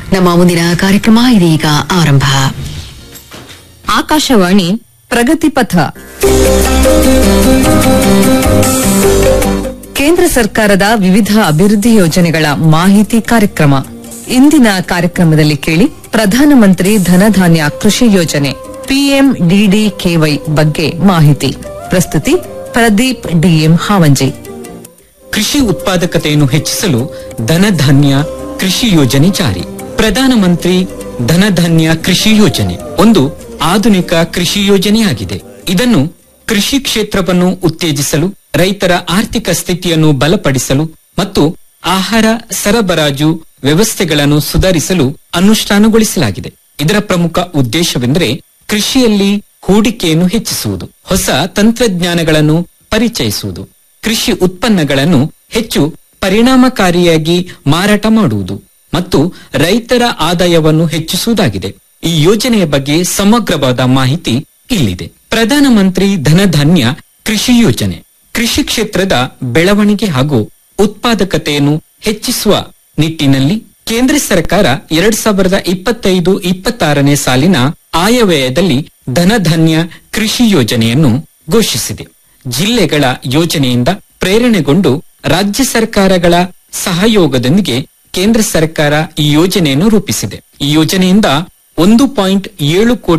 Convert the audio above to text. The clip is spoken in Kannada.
ನಮ್ಮ ಮುಂದಿನ ಕಾರ್ಯಕ್ರಮ ಇದೀಗ ಆರಂಭ ಆಕಾಶವಾಣಿ ಪ್ರಗತಿ ಪಥ ಕೇಂದ್ರ ಸರ್ಕಾರದ ವಿವಿಧ ಅಭಿವೃದ್ಧಿ ಯೋಜನೆಗಳ ಮಾಹಿತಿ ಕಾರ್ಯಕ್ರಮ ಇಂದಿನ ಕಾರ್ಯಕ್ರಮದಲ್ಲಿ ಕೇಳಿ ಪ್ರಧಾನಮಂತ್ರಿ ಧನಧಾನ್ಯ ಕೃಷಿ ಯೋಜನೆ ಪಿಎಂಡಿಡಿಕೆವೈ ಬಗ್ಗೆ ಮಾಹಿತಿ ಪ್ರಸ್ತುತಿ ಪ್ರದೀಪ್ ಡಿಎಂ ಹಾವಂಜಿ ಕೃಷಿ ಉತ್ಪಾದಕತೆಯನ್ನು ಹೆಚ್ಚಿಸಲು ಧನಧಾನ್ಯ ಕೃಷಿ ಯೋಜನೆ ಜಾರಿ ಪ್ರಧಾನಮಂತ್ರಿ ಧನಧಾನ್ಯ ಕೃಷಿ ಯೋಜನೆ ಒಂದು ಆಧುನಿಕ ಕೃಷಿ ಯೋಜನೆಯಾಗಿದೆ ಇದನ್ನು ಕೃಷಿ ಕ್ಷೇತ್ರವನ್ನು ಉತ್ತೇಜಿಸಲು ರೈತರ ಆರ್ಥಿಕ ಸ್ಥಿತಿಯನ್ನು ಬಲಪಡಿಸಲು ಮತ್ತು ಆಹಾರ ಸರಬರಾಜು ವ್ಯವಸ್ಥೆಗಳನ್ನು ಸುಧಾರಿಸಲು ಅನುಷ್ಠಾನಗೊಳಿಸಲಾಗಿದೆ ಇದರ ಪ್ರಮುಖ ಉದ್ದೇಶವೆಂದರೆ ಕೃಷಿಯಲ್ಲಿ ಹೂಡಿಕೆಯನ್ನು ಹೆಚ್ಚಿಸುವುದು ಹೊಸ ತಂತ್ರಜ್ಞಾನಗಳನ್ನು ಪರಿಚಯಿಸುವುದು ಕೃಷಿ ಉತ್ಪನ್ನಗಳನ್ನು ಹೆಚ್ಚು ಪರಿಣಾಮಕಾರಿಯಾಗಿ ಮಾರಾಟ ಮಾಡುವುದು ಮತ್ತು ರೈತರ ಆದಾಯವನ್ನು ಹೆಚ್ಚಿಸುವುದಾಗಿದೆ ಈ ಯೋಜನೆಯ ಬಗ್ಗೆ ಸಮಗ್ರವಾದ ಮಾಹಿತಿ ಇಲ್ಲಿದೆ ಪ್ರಧಾನಮಂತ್ರಿ ಧನಧಾನ್ಯ ಕೃಷಿ ಯೋಜನೆ ಕೃಷಿ ಕ್ಷೇತ್ರದ ಬೆಳವಣಿಗೆ ಹಾಗೂ ಉತ್ಪಾದಕತೆಯನ್ನು ಹೆಚ್ಚಿಸುವ ನಿಟ್ಟಿನಲ್ಲಿ ಕೇಂದ್ರ ಸರ್ಕಾರ ಎರಡ್ ಸಾವಿರದ ಇಪ್ಪತ್ತೈದು ಇಪ್ಪತ್ತಾರನೇ ಸಾಲಿನ ಆಯವ್ಯಯದಲ್ಲಿ ಧನಧಾನ್ಯ ಕೃಷಿ ಯೋಜನೆಯನ್ನು ಘೋಷಿಸಿದೆ ಜಿಲ್ಲೆಗಳ ಯೋಜನೆಯಿಂದ ಪ್ರೇರಣೆಗೊಂಡು ರಾಜ್ಯ ಸರ್ಕಾರಗಳ ಸಹಯೋಗದೊಂದಿಗೆ ಕೇಂದ್ರ ಸರ್ಕಾರ ಈ ಯೋಜನೆಯನ್ನು ರೂಪಿಸಿದೆ ಈ ಯೋಜನೆಯಿಂದ ಒಂದು ಪಾಯಿಂಟ್ ಏಳು ಕೋಟಿ